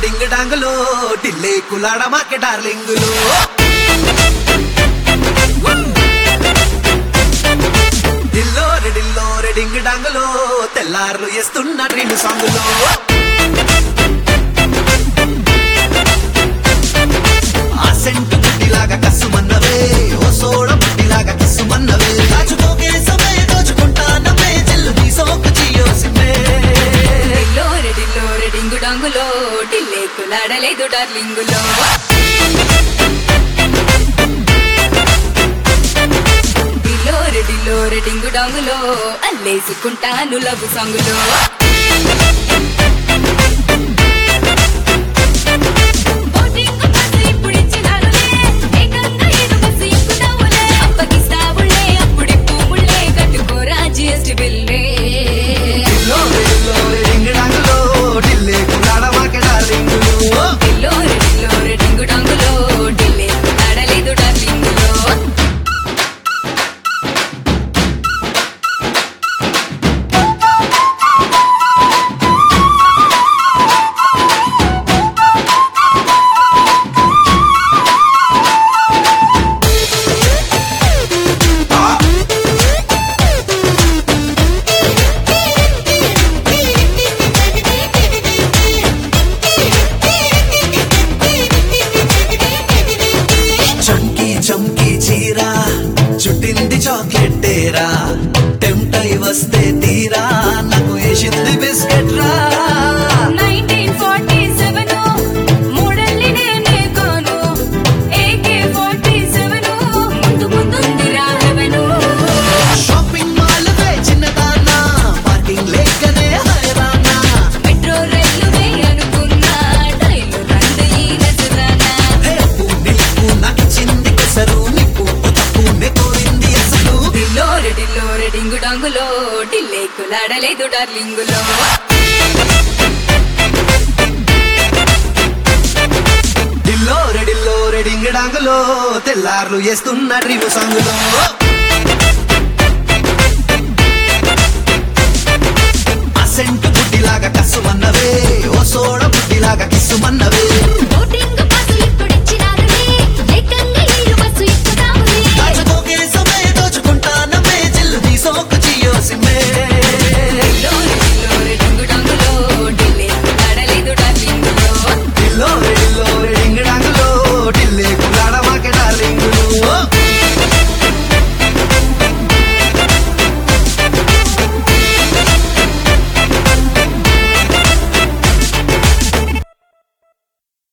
డింగ్ డాంగులు ఢిల్లీ కులాడ మాకే డార్లింగులు దిల్లో రెడిల్లో రెడింగ్ డాంగులు తెల్లార్లు వేస్తున్న డ్రీమ్ సాంగులు ఆ సెంటు బుడ్డిలాగా కసుమన్నవే ఓ సోడ బుడ్డిలాగా కిసుమన్నవే దాచుకోకే సమయ దోచుకుంటానవే చెల్లు నీ సోకు చియోసిమే ఢిల్లో రెడిల్లో రెడింగు డాంగులో ఢిల్లే కులాడలేదు డార్లింగులో ఢిల్లో రెడిల్లో రెడింగు డాంగులో అల్లేసుకుంటాను లవ్ సాంగులో బోటింగ్ బస్సు ఇప్పుడిచ్చినారులే, ఏకంగా ఏడు బస్సు ఎక్కుతావులే. అప్పగిస్తావులే, అప్పుడిప్పు ముళ్ళే, కట్టుకోరా GST బిల్లే. దిల్లో రెడిల్లో రెడింగ్ డాంగులో ఢిల్లీ కులాడ మాకే డార్లింగులు ఢిల్లో రెడిల్లో రెడింగు డాంగులో ఢిల్లే కులాడలేదు డార్లింగులో చంకీ చంకీ చీర చుట్టింది చాక్లెట్ డేరా టెంప్ట్ అయి వస్తే తీరా నాకు వేసింది బిస్కెట్ రా 1947 మూడల్లి నేనే కాను AK47 ముందు ముందుందిరా హెవెను షాపింగ్ మాల్ వే చిన్నదానా పార్కింగ్ లేకనే హైరానా మెట్రో రైలువే అనుకున్నా రైలు రంది ఈ నజరానా హే అప్పు నిప్పు నాకు చింది కసరు నిప్పు తప్పునే కోరింది అసలు ఢిల్లో రెడిల్లో రెడింగు డాంగులో ఢిల్లే కులాడలేదు డార్లింగులో ఢిల్లో రెడిల్లో రెడింగ్ డాంగులో తెల్లార్లు వేస్తున్న డ్రీమ్ సాంగులో అసెంటు బుడ్డిలాగా కసుమన్నవే ఓ సోడ బుడ్డిలాగా కిసుమన్నవే